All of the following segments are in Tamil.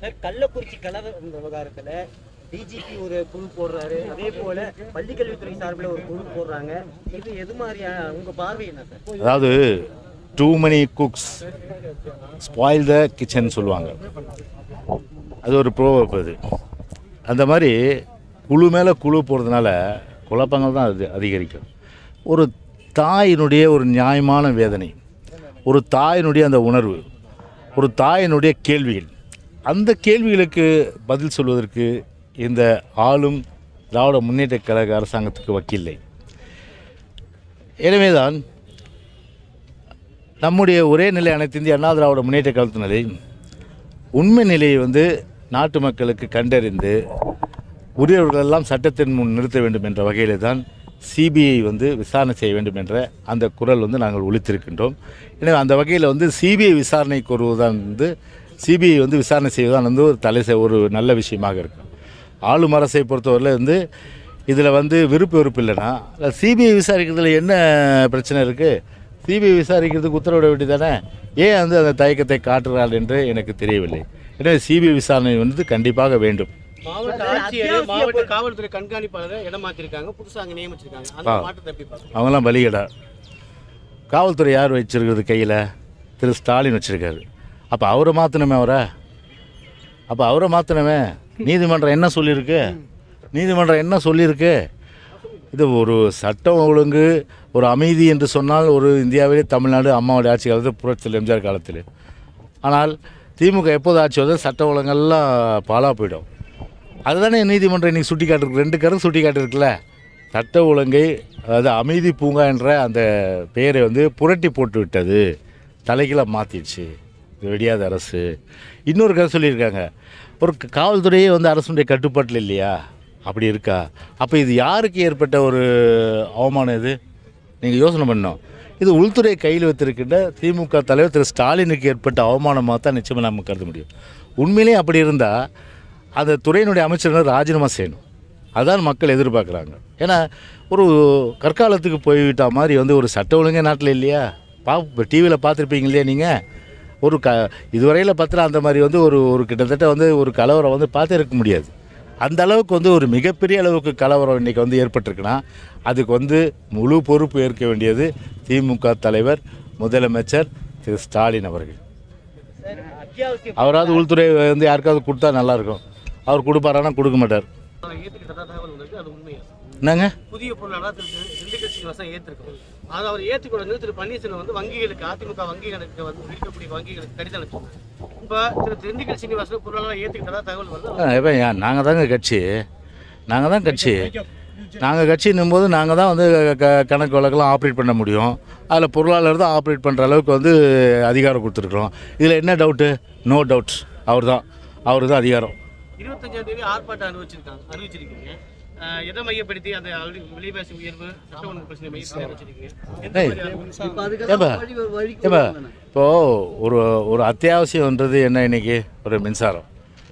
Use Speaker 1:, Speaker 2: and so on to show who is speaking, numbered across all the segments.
Speaker 1: சார் கள்ளக்குறிச்சி கலவர விவகாரத்துல டிஜிபி ஒரு குழு போடுறாரு அதே போல பள்ளிக்கல்வித்துறை சார்பில் ஒரு குழு போடுறாங்க இது எது மாதிரியான உங்க பார்வை என்ன சார்
Speaker 2: அதாவது too many cooks spoil the kitchen சொல்லுவாங்க அது ஒரு ப்ரோவப் அது அந்த மாதிரி குழு மேலே குழு போகிறதுனால குழப்பங்கள் தான் அது அதிகரிக்கும் ஒரு தாயினுடைய ஒரு நியாயமான வேதனை ஒரு தாயினுடைய அந்த உணர்வு ஒரு தாயினுடைய கேள்விகள் அந்த கேள்விகளுக்கு பதில் சொல்வதற்கு இந்த ஆளும் திராவிட முன்னேற்ற கழக அரசாங்கத்துக்கு வக்கில்லை எனவேதான் நம்முடைய ஒரே நிலை அனைத்து இந்திய அண்ணா திராவிட முன்னேற்ற கழகத்து நிலை உண்மை நிலையை வந்து நாட்டு மக்களுக்கு கண்டறிந்து உரியவர்களெல்லாம் சட்டத்தின் முன் நிறுத்த வேண்டும் என்ற வகையில் தான் சிபிஐ வந்து விசாரணை செய்ய வேண்டும் என்ற அந்த குரல் வந்து நாங்கள் ஒழித்திருக்கின்றோம் எனவே அந்த வகையில் வந்து சிபிஐ விசாரணை கோருவதுதான் வந்து சிபிஐ வந்து விசாரணை செய்வதுதான் வந்து ஒரு தலை செ- ஒரு நல்ல விஷயமாக இருக்கும் ஆளும் அரசை பொறுத்தவரையில் வந்து இதில் வந்து விருப்பு வெறுப்பு இல்லைன்னா சிபிஐ விசாரிக்கிறதுல என்ன பிரச்சனை இருக்குது சிபிஐ விசாரிக்கிறதுக்கு உத்தரவிட வேண்டியதானே ஏன் வந்து அந்த தயக்கத்தை காட்டுறாள் என்று எனக்கு தெரியவில்லை எனவே சிபிஐ விசாரணை வந்து கண்டிப்பாக வேண்டும்
Speaker 3: மாவட்ட ஆட்சியர் மாவட்ட காவல்துறை கண்காணிப்பாளரை இடம் மாத்திருக்காங்க புதுசா அங்க நியமிச்சிருக்காங்க அந்த
Speaker 2: ஆ.
Speaker 3: மாற்றத்தை எப்படி பாக்குறீங்க
Speaker 2: அவங்களாம் பலிகடா காவல்துறை யார் வச்சிருக்கிறது கையில் திரு ஸ்டாலின் வச்சுருக்காரு அப்போ அவரை மாற்றணுமே அவரை அப்போ அவரை மாற்றணுமே நீதிமன்றம் என்ன சொல்லியிருக்கு நீதிமன்றம் என்ன சொல்லியிருக்கு இது ஒரு சட்டம் ஒழுங்கு ஒரு அமைதி என்று சொன்னால் ஒரு இந்தியாவிலே தமிழ்நாடு அம்மாவுடைய ஆட்சி காலத்தில் புரட்சியில் எம்ஜிஆர் காலத்தில் ஆனால் திமுக எப்போது ஆட்சி வந்து சட்ட ஒழுங்கெல்லாம் பாழாக போயிடும் அதுதானே நீதிமன்றம் இன்னைக்கு சுட்டி காட்டிருக்கு ரெண்டு கருத்து சுட்டி காட்டிருக்குல்ல சட்ட ஒழுங்கை அதாவது அமைதி பூங்கா என்ற அந்த பெயரை வந்து புரட்டி போட்டு விட்டது தலைகீழ மாற்றிடுச்சு இது வெடியாத அரசு இன்னொரு கதை சொல்லியிருக்காங்க ஒரு க- காவல்துறையே வந்து அரசுடைய கட்டுப்பாட்டில் இல்லையா அப்படி இருக்கா அப்போ இது யாருக்கு ஏற்பட்ட ஒரு அவமானம் இது நீங்கள் யோசனை பண்ணணும் இது உள்துறை கையில் வைத்திருக்கின்ற திமுக தலைவர் திரு ஸ்டாலினுக்கு ஏற்பட்ட அவமானமாக தான் நிச்சயமாக நம்ம கருத முடியும் உண்மையிலேயே அப்படி இருந்தால் அந்த துறையினுடைய அமைச்சர்கள் ராஜினாமா செய்யணும் அதான் மக்கள் எதிர்பார்க்குறாங்க ஏன்னா ஒரு கற்காலத்துக்கு போய்விட்ட மாதிரி வந்து ஒரு சட்ட ஒழுங்கே நாட்டில் இல்லையா பா டிவியில் பார்த்துருப்பீங்க இல்லையா நீங்கள் ஒரு க இதுவரையில் பார்த்துல அந்த மாதிரி வந்து ஒரு ஒரு கிட்டத்தட்ட வந்து ஒரு கலவரம் வந்து பார்த்தே இருக்க முடியாது அந்த அளவுக்கு வந்து ஒரு மிகப்பெரிய அளவுக்கு கலவரம் இன்றைக்கி வந்து ஏற்பட்டிருக்குன்னா அதுக்கு வந்து முழு பொறுப்பு ஏற்க வேண்டியது திமுக தலைவர் முதலமைச்சர் திரு ஸ்டாலின் அவர்கள்
Speaker 1: சார் அத்தியாவசிய
Speaker 2: அவராவது உள்துறை வந்து யாருக்காவது கொடுத்தா நல்லாயிருக்கும் அவர் கொடுப்பாரானா கொடுக்க மாட்டார்
Speaker 3: ஏத்துக்கிட்டதா தகவல் வந்திருக்கு அது உண்மையா
Speaker 2: என்னங்க
Speaker 3: புதிய பொருளாதார திரு திண்டுக்கல் சீனிவாசன் ஏற்றிருக்கோம் அது அவர் ஏற்றுக்கூடாது திரு பன்னீர்செல்வம் வந்து வங்கிகளுக்கு அதிமுக வங்கிகளுக்கு வந்து இருக்கக்கூடிய வங்கிகளுக்கு கடிதம் அனுப்பிச்சாங்க இப்போ திரு திண்டுக்கல் சீனிவாசன் பொருளாதார ஏற்றுக்கிட்டதா தகவல் வருது
Speaker 2: இப்போ ஏன் நாங்கள் தாங்க கட்சி நாங்கள் தான் கட்சி நாங்கள் கட்சின்னும் போது நாங்கள் தான் வந்து க கணக்கு வழக்கெல்லாம் ஆப்ரேட் பண்ண முடியும் அதில் பொருளாளர் தான் ஆப்ரேட் பண்ணுற அளவுக்கு வந்து அதிகாரம் கொடுத்துருக்குறோம் இதில் என்ன டவுட்டு நோ டவுட்ஸ் அவர் தான் அவர் தான் அதிகாரம்
Speaker 3: இருபத்தஞ்சாம் தேதி ஆர்ப்பாட்டம் அறிவிச்சிருக்காங்க அறிவிச்சிருக்கீங்க அஹ் எதை மையப்படுத்தி அந்த already விலைவாசி உயர்வு சட்ட ஒழுங்கு பிரச்சனை மையப்படுத்தி அறிவிச்சிருக்கீங்க எந்த
Speaker 2: ஏய்.
Speaker 3: மாதிரியான
Speaker 2: ஏப்பா ஏப்பா இப்போது ஒரு ஒரு அத்தியாவசியம்ன்றது என்ன இன்னைக்கு ஒரு மின்சாரம்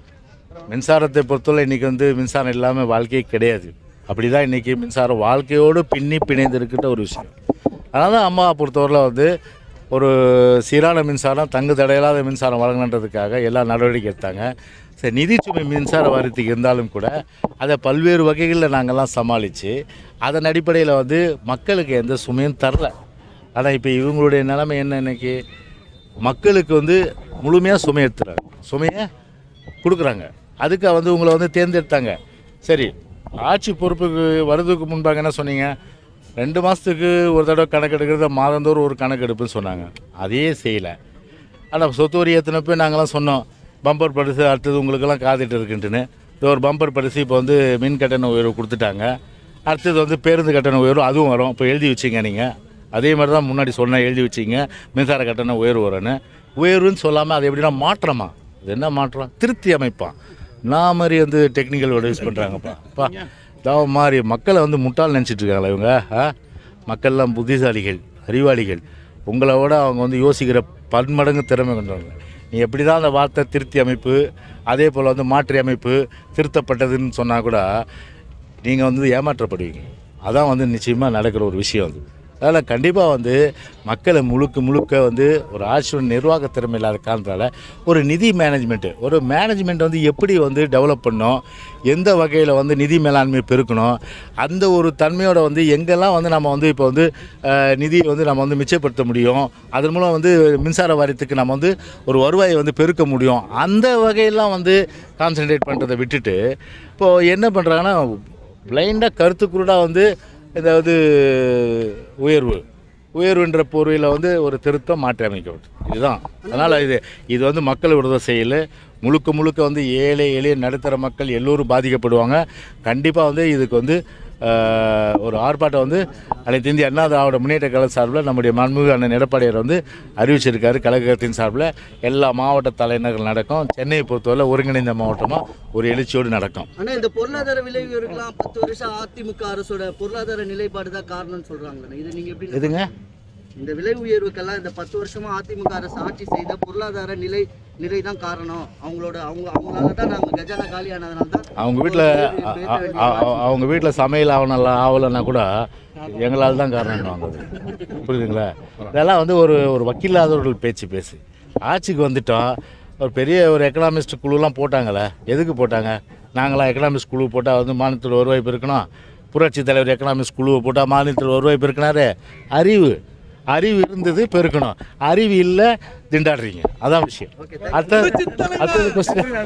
Speaker 2: மின்சாரத்தை பொறுத்தவரை இன்றைக்கி வந்து மின்சாரம் இல்லாமல் வாழ்க்கையே கிடையாது அப்படி தான் இன்றைக்கி மின்சாரம் வாழ்க்கையோடு பின்னி பிணைந்து இருக்கின்ற ஒரு விஷயம் அதனால தான் அம்மா பொறுத்தவரையில் வந்து ஒரு சீரான மின்சாரம் தங்கு தடையில்லாத மின்சாரம் வழங்கணுன்றதுக்காக எல்லா நடவடிக்கை எடுத்தாங்க சரி நிதிச்சுமை மின்சார வாரியத்துக்கு இருந்தாலும் கூட அதை பல்வேறு வகைகளில் நாங்கள்லாம் சமாளித்து அதன் அடிப்படையில் வந்து மக்களுக்கு எந்த சுமையும் தரல ஆனால் இப்போ இவங்களுடைய நிலைமை என்ன இன்னைக்கு மக்களுக்கு வந்து முழுமையாக சுமை எடுத்துறாங்க சுமையை கொடுக்குறாங்க அதுக்கு வந்து உங்களை வந்து தேர்ந்தெடுத்தாங்க சரி ஆட்சி பொறுப்புக்கு வர்றதுக்கு முன்பாக என்ன சொன்னீங்க ரெண்டு மாதத்துக்கு ஒரு தடவை கணக்கெடுக்கிறத மாதந்தோறும் ஒரு கணக்கெடுப்புன்னு சொன்னாங்க அதையே செய்யலை ஆனால் சொத்து வரி ஏற்றினப்போ நாங்களாம் சொன்னோம் பம்பர் பரிசு அடுத்தது உங்களுக்கெல்லாம் காத்துட்டு இருக்குன்ட்டுன்னு இது ஒரு பம்பர் பரிசு இப்போ வந்து மின் கட்டண உயர்வு கொடுத்துட்டாங்க அடுத்தது வந்து பேருந்து கட்டண உயர்வு அதுவும் வரும் இப்போ எழுதி வச்சிங்க நீங்கள் அதே மாதிரி தான் முன்னாடி சொன்னேன் எழுதி வச்சிங்க மின்சார கட்டண உயர்வு வரும்னு உயர்வுன்னு சொல்லாமல் அது எப்படின்னா மாற்றமா இது என்ன மாற்றம் திருத்தி அமைப்பான் நான் மாதிரி வந்து டெக்னிக்கல் வேர்டு யூஸ் பண்ணுறாங்கப்பா பா தான் மாதிரி மக்களை வந்து முட்டாள் நினச்சிட்டு இருக்காங்களா இவங்க ஆ மக்கள்லாம் புத்திசாலிகள் அறிவாளிகள் உங்களை விட அவங்க வந்து யோசிக்கிற பன்மடங்கு திறமை கொண்டவங்க நீ எப்படி தான் அந்த வார்த்தை திருத்தி அமைப்பு அதே போல் வந்து மாற்றி அமைப்பு திருத்தப்பட்டதுன்னு சொன்னால் கூட நீங்கள் வந்து ஏமாற்றப்படுவீங்க அதான் வந்து நிச்சயமாக நடக்கிற ஒரு விஷயம் அது அதனால் கண்டிப்பாக வந்து மக்களை முழுக்க முழுக்க வந்து ஒரு ஆட்சியோட நிர்வாக திறமை இல்லாத காரணத்தால் ஒரு நிதி மேனேஜ்மெண்ட்டு ஒரு மேனேஜ்மெண்ட் வந்து எப்படி வந்து டெவலப் பண்ணணும் எந்த வகையில் வந்து நிதி மேலாண்மை பெருக்கணும் அந்த ஒரு தன்மையோட வந்து எங்கெல்லாம் வந்து நம்ம வந்து இப்போ வந்து அஹ், நிதியை வந்து நம்ம வந்து மிச்சப்படுத்த முடியும் அதன் மூலம் வந்து மின்சார வாரியத்துக்கு நம்ம வந்து ஒரு வருவாயை வந்து பெருக்க முடியும் அந்த வகையெல்லாம் வந்து கான்சென்ட்ரேட் பண்ணுறதை விட்டுட்டு இப்போது என்ன பண்ணுறாங்கன்னா பிளைண்டாக கருத்து குருடாக வந்து ஏதாவது உயர்வு உயர்வுன்ற பொருளில் வந்து ஒரு திருத்தம் மாற்றி அமைக்கப்பட்டு இதுதான் அதனால் இது இது வந்து மக்கள் விரோத செயல் முழுக்க முழுக்க வந்து ஏழை எளிய நடுத்தர மக்கள் எல்லோரும் பாதிக்கப்படுவாங்க கண்டிப்பாக வந்து இதுக்கு வந்து ஆஹ், ஒரு ஆர்ப்பாட்டம் வந்து அனைத்து இந்திய அண்ணா திராவிட முன்னேற்ற கழக சார்பில் நம்முடைய மாண்புமிகு அண்ணன் எடப்பாடியார் வந்து அறிவிச்சிருக்காரு கழகத்தின் சார்பில் எல்லா மாவட்ட தலைநகர்கள் நடக்கும் சென்னையை பொறுத்தவரை ஒருங்கிணைந்த மாவட்டமாக ஒரு எழுச்சியோடு நடக்கும்
Speaker 4: ஆனா இந்த பொருளாதார விலை உயர்வுக்கெல்லாம் பத்து வருஷம் அதிமுக அரசோட பொருளாதார நிலைப்பாடு தான் காரணம்னு சொல்றாங்க இது நீங்க எப்படி
Speaker 2: எதுங்க
Speaker 4: இந்த விலை உயர்வுக்கெல்லாம் இந்த பத்து வருஷமா அதிமுக அரசு ஆட்சி செய்த பொருளாதார நிலை நிலை தான் காரணம் அவங்களோட அவங்க அவங்களால தான் நாங்க கஜானா காலியானதுனால தான்
Speaker 2: அவங்க வீட்டில் அவங்க வீட்டில் சமையல் ஆகணும் ஆகலைன்னா கூட எங்களால் தான் காரணம் வாங்குது புரியுதுங்களா இதெல்லாம் வந்து ஒரு ஒரு வக்கீலாதவர்கள் பேச்சு பேசு ஆட்சிக்கு வந்துட்டோம் ஒரு பெரிய ஒரு எக்கனாமிஸ்ட் குழுலாம் போட்டாங்களே எதுக்கு போட்டாங்க நாங்களாம் எக்கனாமிஸ்ட் குழு போட்டால் வந்து மாநிலத்தில் வருவாய் பெருக்கணும் புரட்சி தலைவர் எக்கனாமிக்ஸ் குழுவை போட்டால் மாநிலத்தில் வருவாய் பெருக்கினாரு அறிவு அறிவு இருந்தது பெருக்கணும் அறிவு இல்லை திண்டாடுறீங்க அதான் விஷயம் அடுத்த அடுத்தது கொஸ்டின்